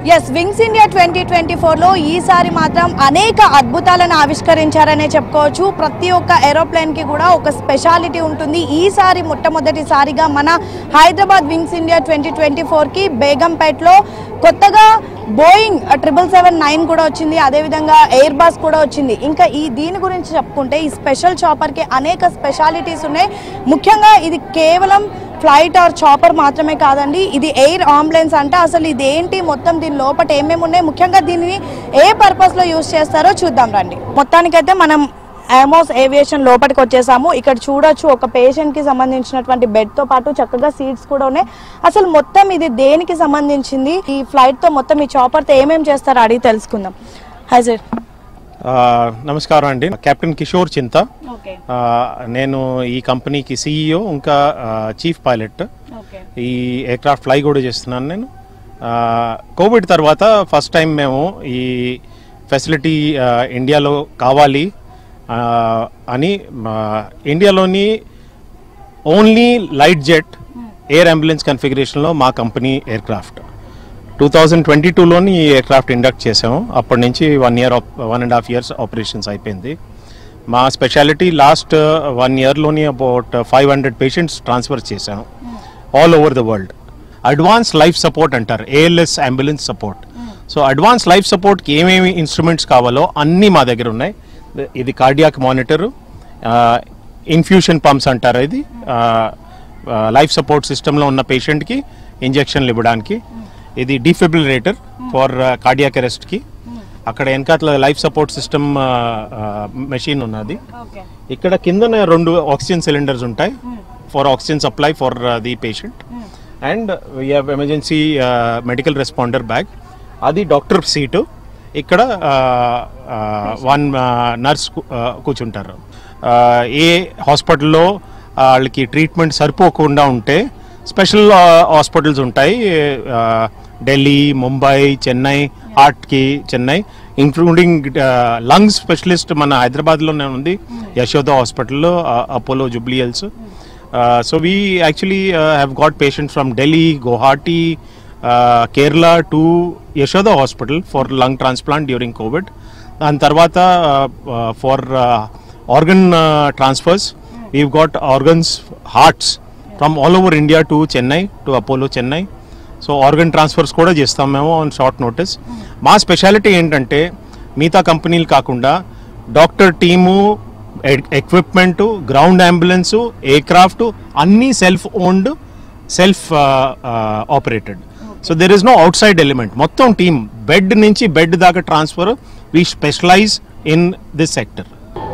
yes Wings India twenty twenty ఫోర్లో ఈసారి మాత్రం అనేక అద్భుతాలను ఆవిష్కరించారనే చెప్పుకోవచ్చు ప్రతి ఒక్క ఏరోప్లేన్కి కూడా ఒక స్పెషాలిటీ ఉంటుంది ఈసారి మొట్టమొదటిసారిగా మన Hyderabad Wings India twenty twenty ఫోర్కి బేగంపేటలో కొత్తగా బోయింగ్ ట్రిపుల్ సెవెన్ నైన్ కూడా వచ్చింది అదేవిధంగా ఎయిర్ బాస్ కూడా వచ్చింది ఇంకా ఈ దీని గురించి చెప్పుకుంటే ఈ స్పెషల్ చాపర్కి అనేక స్పెషాలిటీస్ ఉన్నాయి ముఖ్యంగా ఇది కేవలం ఫ్లైట్ ఆర్ చాపర్ మాత్రమే కాదండి ఇది ఎయిర్ అంబులెన్స్ అంటే అసలు ఇది ఏంటి మొత్తం దీని లోపల ఏమేమి ఉన్నాయి ముఖ్యంగా దీనిని ఏ పర్పస్లో యూస్ చేస్తారో చూద్దాం రండి మొత్తానికైతే మనం ఆమోస్ ఏవియేషన్ లోపలికి వచ్చేసాము ఇక్కడ చూడొచ్చు ఒక పేషెంట్ కి సంబంధించినటువంటి బెడ్ తో పాటు చక్కగా సీట్స్ కూడా ఉన్నాయి అసలు మొత్తం ఇది దేనికి సంబంధించింది ఈ ఫ్లైట్ తో మొత్తం ఈ చాపర్ తో ఏమేమి చేస్తారో అడిగి తెలుసుకుందాం హాయ్ సార్ ఆ, నమస్కారం అండి కెప్టెన్ కిషోర్ చింత ఓకే ఆ, నేను ఈ కంపెనీకి సిఇఓ ఇంకా ఆ, చీఫ్ పైలట్ ఓకే ఈ ఎయిర్క్రాఫ్ట్ ఫ్లై కూడా చేస్తున్నాను నేను ఆ, కోవిడ్ తర్వాత ఫస్ట్ టైం మేము ఈ ఫెసిలిటీ ఆ, ఇండియాలో కావాలి ఆ, అని ఆ, ఇండియాలోని only light jet air ambulance కన్ఫిగరేషన్లో మా company aircraft two thousand twenty టూలోని ఈ ఎయిర్క్రాఫ్ట్ ఇండక్ట్ చేసాము అప్పటి నుంచి one year one and half years operations అయిపోయింది మా స్పెషాలిటీ లాస్ట్ వన్ ఇయర్లోని about five hundred patients transfer చేసాము all over the world advance life support అంటారు ALS ambulance support so advance life సపోర్ట్కి ఏమేమి ఇన్స్ట్రుమెంట్స్ కావాలో అన్నీ మా దగ్గర ఉన్నాయి ఇది కార్డియాక్ మానిటరు ఇన్ఫ్యూషన్ పంప్స్ అంటారు ఇది లైఫ్ సపోర్ట్ సిస్టంలో ఉన్న పేషెంట్కి ఇంజెక్షన్లు ఇవ్వడానికి ఇది డిఫిబ్రిలేటర్ ఫర్ కార్డియాక్ అరెస్ట్కి అక్కడ వెనకాతల లైఫ్ సపోర్ట్ సిస్టమ్ మెషిన్ ఉన్నది ఓకే ఇక్కడ కిందన రెండు ఆక్సిజన్ సిలిండర్స్ ఉంటాయి for oxygen supply for the patient and we have emergency medical responder bag అది డాక్టర్ సీటు ఇక్కడ వన్ నర్స్ కూర్చుంటారు Uh, ఏ హాస్పిటల్లో వాళ్ళకి ట్రీట్మెంట్ సరిపోకుండా ఉంటే స్పెషల్ హాస్పిటల్స్ ఉంటాయి uh, ఢిల్లీ ముంబై చెన్నై హార్ట్కి చెన్నై ఇంక్లూడింగ్ లంగ్స్ స్పెషలిస్ట్ మన హైదరాబాద్లోనే ఉంది యశోద హాస్పిటల్లో Apollo Jubilee Hills so we actually have got patients from Delhi Guwahati Kerala to Yashoda hospital for lung transplant during Covid దాని తర్వాత for organ transfers we've got organs hearts from all over India to Chennai to Apollo Chennai so organ transfers కూడా చేస్తాం మేము on short notice మా speciality ఏంటంటే మిగతా కంపెనీలు కాకుండా doctor team equipment ground ambulance aircraft అన్నీ self owned self operated so there is no outside element మొత్తం టీమ్ బెడ్ నుంచి బెడ్ దాకా transfer we specialise in this sector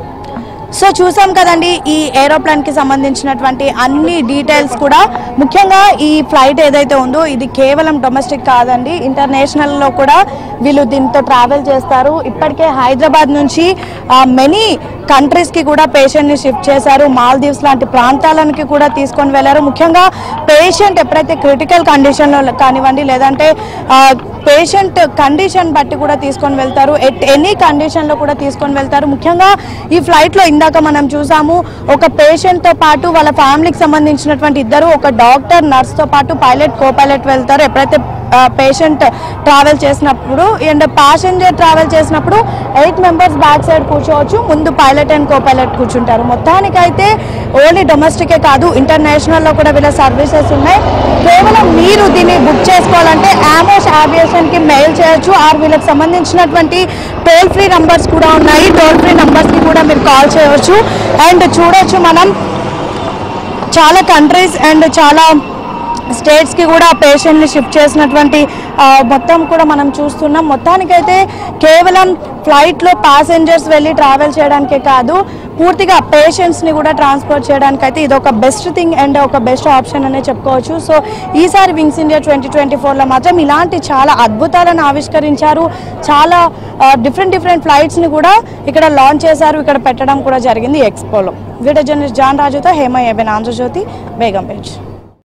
so చూసాం కదండి ఈ ఏరోప్లేన్ కి సంబంధించినటువంటి అన్ని డీటెయిల్స్ కూడా ముఖ్యంగా ఈ ఫ్లైట్ ఏదైతే ఉందో ఇది కేవలం డొమెస్టిక్ కాదండి ఇంటర్నేషనల్ లో కూడా వీళ్ళు దీంతో ట్రావెల్ చేస్తారు ఇప్పటికే హైదరాబాద్ నుంచి మెనీ కంట్రీస్ కి కూడా పేషెంట్ ని షిఫ్ట్ చేశారు మాల్దీవ్స్ లాంటి ప్రాంతాలకి కూడా తీసుకొని వెళ్ళారు ముఖ్యంగా పేషెంట్ ఎప్పుడైతే క్రిటికల్ కండిషన్ లో కానివ్వండి లేదంటే పేషెంట్ కండిషన్ బట్టి కూడా తీసుకొని వెళ్తారు ఎట్ ఎనీ కండిషన్ లో కూడా తీసుకొని వెళ్తారు ముఖ్యంగా ఈ ఫ్లైట్ లో ఇందాక మనం చూసాము ఒక పేషెంట్ తో పాటు వాళ్ళ ఫ్యామిలీకి సంబంధించినటువంటి ఇద్దరు ఒక డాక్టర్ నర్స్ తో పాటు పైలట్ కో పైలట్ వెళ్తారు ఎప్పుడైతే పేషెంట్ ట్రావెల్ చేసినప్పుడు అండ్ ప్యాసింజర్ ట్రావెల్ చేసినప్పుడు ఎయిట్ మెంబర్స్ బ్యాక్ సైడ్ కూర్చోవచ్చు ముందు పైలట్ అండ్ కో పైలట్ కూర్చుంటారు మొత్తానికైతే ఓన్లీ డొమెస్టికే కాదు ఇంటర్నేషనల్లో కూడా వీళ్ళ సర్వీసెస్ ఉన్నాయి కేవలం మీరు దీన్ని బుక్ చేసుకోవాలంటే ఆమోస్ కి మెయిల్ చేయొచ్చు ఆర్ వీళ్ళకి సంబంధించినటువంటి టోల్ ఫ్రీ నంబర్స్ కూడా ఉన్నాయి టోల్ ఫ్రీ నంబర్స్కి కూడా మీరు కాల్ చేయవచ్చు అండ్ చూడొచ్చు మనం చాలా కంట్రీస్ అండ్ చాలా స్టేట్స్కి కూడా పేషెంట్ని షిఫ్ట్ చేసినటువంటి ఆ, మొత్తం కూడా మనం చూస్తున్నాం మొత్తానికైతే కేవలం ఫ్లైట్లో ప్యాసింజర్స్ వెళ్ళి ట్రావెల్ చేయడానికే కాదు పూర్తిగా పేషెంట్స్ని కూడా ట్రాన్స్పోర్ట్ చేయడానికైతే ఇది ఒక బెస్ట్ థింగ్ అండ్ ఒక బెస్ట్ ఆప్షన్ అనే చెప్పుకోవచ్చు సో ఈసారి వింగ్స్ ఇండియా ట్వంటీ ట్వంటీ ఫోర్లో మాత్రం ఇలాంటి చాలా అద్భుతాలను ఆవిష్కరించారు చాలా డిఫరెంట్ డిఫరెంట్ ఫ్లైట్స్ని కూడా ఇక్కడ లాంచ్ చేశారు ఇక్కడ పెట్టడం కూడా జరిగింది ఎక్స్పోలో వీడియో జర్నలిస్ట్ జాన్ రాజుతో హేమ ఏబెన్ ఆంధ్రజ్యోతి బేగంపేట్